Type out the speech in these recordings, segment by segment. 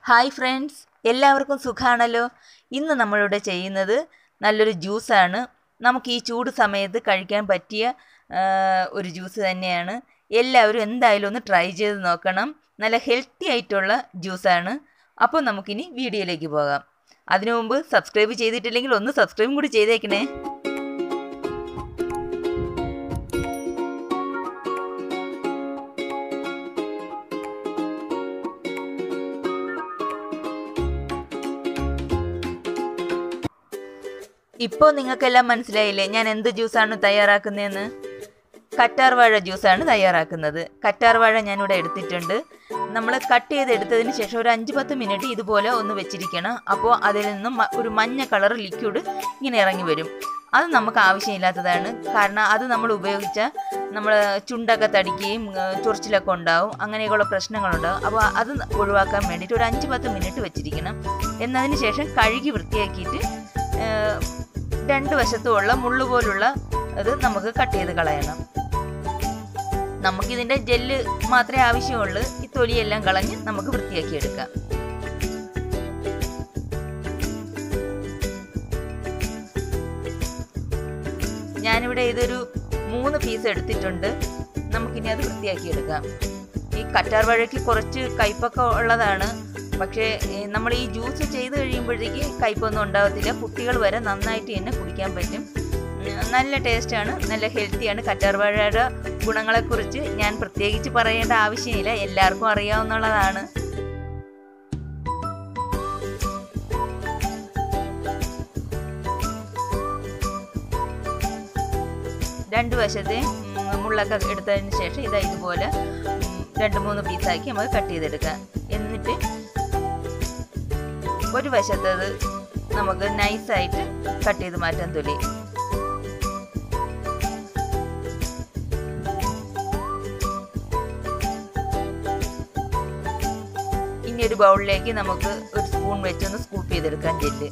hi friends എല്ലാവർക്കും സുഖമാണല്ലോ ഇന്ന് നമ്മളിവിടെ ചെയ്യുന്നത് നല്ലൊരു ജ്യൂസാണ് നമുക്ക് ഈ ചൂട് സമയത്ത് കഴിക്കാൻ പറ്റിയ ആ, ഒരു ജ്യൂസ് തന്നെയാണ് എല്ലാവരും എന്തായാലും ഒന്ന് ട്രൈ ചെയ്ത് നോക്കണം നല്ല ഹെൽത്തി ആയിട്ടുള്ള ജ്യൂസാണ് അപ്പോൾ നമുക്കിനി വീഡിയോയിലേക്ക് പോകാം അതിനു മുമ്പ് സബ്സ്ക്രൈബ് ചെയ്തിട്ടില്ലെങ്കിൽ ഒന്ന് സബ്സ്ക്രൈബും കൂടി ചെയ്തേക്കണേ ഇപ്പോൾ നിങ്ങൾക്കെല്ലാം മനസ്സിലായില്ലേ ഞാൻ എന്ത് ജ്യൂസാണ് തയ്യാറാക്കുന്നതെന്ന് കറ്റാർ വാഴ ജ്യൂസാണ് തയ്യാറാക്കുന്നത് കറ്റാർ വാഴ ഞാനിവിടെ എടുത്തിട്ടുണ്ട് നമ്മൾ കട്ട് ചെയ്തെടുത്തതിന് ശേഷം ഒരു അഞ്ച് പത്ത് മിനിറ്റ് ഇതുപോലെ ഒന്ന് വെച്ചിരിക്കണം അപ്പോൾ അതിൽ നിന്നും മ- ഒരു മഞ്ഞ കളർ ലിക്വിഡ് ഇങ്ങനെ ഇറങ്ങി വരും അത് നമുക്ക് ആവശ്യമില്ലാത്തതാണ് കാരണം അത് നമ്മൾ ഉപയോഗിച്ചാൽ നമ്മൾ ചുണ്ടൊക്കെ തടിക്കുകയും ആ, ചൊറിച്ചിലൊക്കെ ഉണ്ടാവും അങ്ങനെയൊക്കെയുള്ള പ്രശ്നങ്ങളുണ്ടാവും അപ്പോൾ അത് ഒഴിവാക്കാൻ വേണ്ടിയിട്ട് ഒരു അഞ്ച് പത്ത് മിനിറ്റ് വെച്ചിരിക്കണം എന്നതിന് ശേഷം കഴുകി വൃത്തിയാക്കിയിട്ട് ആ, രണ്ട് വശത്തുമുള്ള മുള്ളു പോലുള്ള ഇത് നമുക്ക് കട്ട് ചെയ്ത് കളയണം നമുക്കിതിൻ്റെ ജെല്ല് മാത്രമേ ആവശ്യമുള്ളൂ ഈ തൊലിയെല്ലാം കളഞ്ഞ് നമുക്ക് വൃത്തിയാക്കി എടുക്കാം ഞാനിവിടെ ഇതൊരു മൂന്ന് പീസ് എടുത്തിട്ടുണ്ട് നമുക്കിനി അത് വൃത്തിയാക്കി എടുക്കാം ഈ കറ്റാർ വാഴയ്ക്ക് കുറച്ച് കയ്പൊക്കെ ഉള്ളതാണ് പക്ഷേ നമ്മൾ ഈ ജ്യൂസ് ചെയ്ത് കഴിയുമ്പോഴത്തേക്ക് കയ്പൊന്നും ഉണ്ടാകത്തില്ല കുട്ടികൾ വരെ നന്നായിട്ട് തന്നെ കുടിക്കാൻ പറ്റും ഉം, നല്ല ടേസ്റ്റാണ് നല്ല ഹെൽത്തിയാണ് കറ്റാർ വാഴയുടെ ഗുണങ്ങളെക്കുറിച്ച് ഞാൻ പ്രത്യേകിച്ച് പറയേണ്ട ആവശ്യമില്ല എല്ലാവർക്കും അറിയാവുന്നതാണ് രണ്ട് വശത്തെ ഉം, മുള്ളൊക്കെ എടുത്തതിന് ശേഷം ഇതാ ഇതുപോലെ ഉം, രണ്ട് മൂന്ന് പീസാക്കി നമുക്ക് കട്ട് ചെയ്തെടുക്കാം എന്നിട്ട് ഒരു വശത്തത് നമുക്ക് നൈസായിട്ട് കട്ട് ചെയ്ത് മാറ്റാൻ തൊലി ഇനി ഒരു ബൗളിലേക്ക് നമുക്ക് ഒരു സ്പൂൺ വെച്ചൊന്ന് സ്കൂപ്പ് ചെയ്തെടുക്കാൻ ജെല്ല്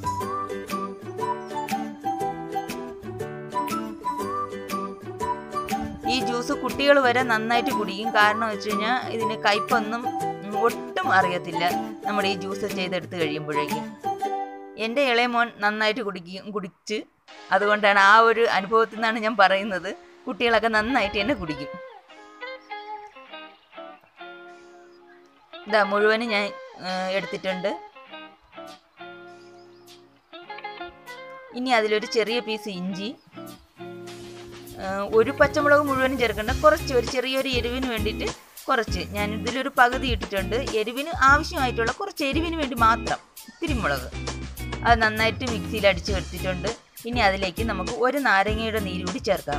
ഈ ജ്യൂസ് കുട്ടികൾ വരെ നന്നായിട്ട് കുടിക്കും കാരണം വെച്ച് കഴിഞ്ഞാൽ ഇതിന് കയ്പൊന്നും ഉം, ഒട്ടും അറിയത്തില്ല നമ്മുടെ ഈ ജ്യൂസ് ചെയ്തെടുത്ത് കഴിയുമ്പോഴേക്കും എൻ്റെ ഇളയ മോൻ നന്നായിട്ട് കുടിക്കും കുടിച്ച് അതുകൊണ്ടാണ് ആ ഒരു അനുഭവത്തിൽ നിന്നാണ് ഞാൻ പറയുന്നത് കുട്ടികളൊക്കെ നന്നായിട്ട് തന്നെ കുടിക്കും ഇതാ മുഴുവനും ഞാൻ ആ, എടുത്തിട്ടുണ്ട് ഇനി അതിലൊരു ചെറിയ പീസ് ഇഞ്ചി ആ, ഒരു പച്ചമുളക് മുഴുവനും ചേർക്കണ്ട കുറച്ച് ഒരു ചെറിയൊരു എരിവിന് വേണ്ടിയിട്ട് കുറച്ച് ഞാൻ ഇതിലൊരു പകുതി ഇട്ടിട്ടുണ്ട് എരിവിന് ആവശ്യമായിട്ടുള്ള കുറച്ച് എരിവിന് വേണ്ടി മാത്രം ഇത്തിരി മുളക് അത് നന്നായിട്ട് മിക്സിയിൽ അടിച്ച് എടുത്തിട്ടുണ്ട് ഇനി അതിലേക്ക് നമുക്ക് ഒരു നാരങ്ങയുടെ നീര് കൂടി ചേർക്കാം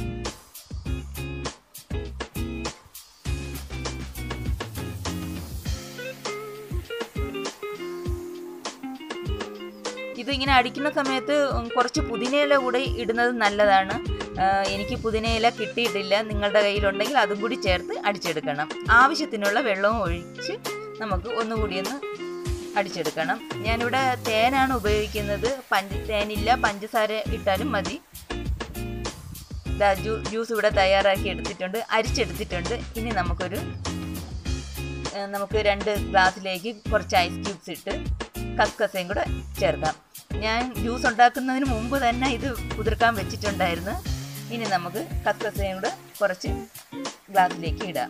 ഇത് ഇങ്ങനെ അടിക്കുന്ന സമയത്ത് ഉം, കുറച്ച് പുതിനയില കൂടെ ഇടുന്നത് നല്ലതാണ് ആ, എനിക്ക് പുതിനയില കിട്ടിയിട്ടില്ല നിങ്ങളുടെ കയ്യിലുണ്ടെങ്കിൽ അതും കൂടി ചേർത്ത് അടിച്ചെടുക്കണം ആവശ്യത്തിനുള്ള വെള്ളവും ഒഴിച്ച് നമുക്ക് ഒന്നുകൂടി ഒന്ന് അടിച്ചെടുക്കണം ഞാനിവിടെ തേനാണ് ഉപയോഗിക്കുന്നത് പഞ്ച തേനില്ല പഞ്ചസാര ഇട്ടാലും മതി ദാ ജ്യൂ ജ്യൂസ് ഇവിടെ തയ്യാറാക്കി എടുത്തിട്ടുണ്ട് അരിച്ചെടുത്തിട്ടുണ്ട് ഇനി നമുക്കൊരു ഏ, നമുക്ക് രണ്ട് ഗ്ലാസ്സിലേക്ക് കുറച്ച് ഐസ് ക്യൂബ്സ് ഇട്ട് കസ്കസയും കൂടെ ചേർക്കാം ഞാൻ ജ്യൂസ് ഉണ്ടാക്കുന്നതിന് മുമ്പ് തന്നെ ഇത് കുതിർക്കാൻ വെച്ചിട്ടുണ്ടായിരുന്നു ഇനി നമുക്ക് കസ്കസയും കൂടെ കുറച്ച് ഗ്ലാസ്സിലേക്ക് ഇടാം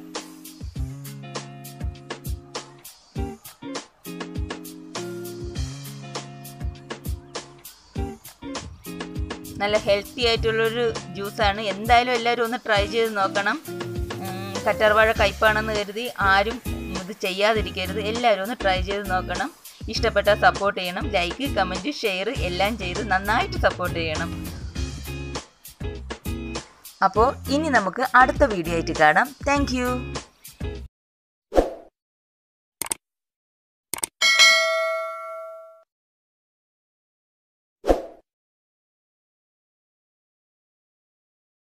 നല്ല ഹെൽത്തി ആയിട്ടുള്ളൊരു ജ്യൂസാണ് എന്തായാലും എല്ലാവരും ഒന്ന് ട്രൈ ചെയ്ത് നോക്കണം ഉം, കറ്റാർവാഴ കയ്പാണെന്ന് കരുതി ആരും ഇത് ചെയ്യാതിരിക്കരുത് എല്ലാവരും ഒന്ന് ട്രൈ ചെയ്ത് നോക്കണം ഇഷ്ടപ്പെട്ടാൽ സപ്പോർട്ട് ചെയ്യണം ലൈക്ക് കമൻറ്റ് ഷെയർ എല്ലാം ചെയ്ത് നന്നായിട്ട് സപ്പോർട്ട് ചെയ്യണം അപ്പോൾ ഇനി നമുക്ക് അടുത്ത വീഡിയോ ആയിട്ട് കാണാം താങ്ക്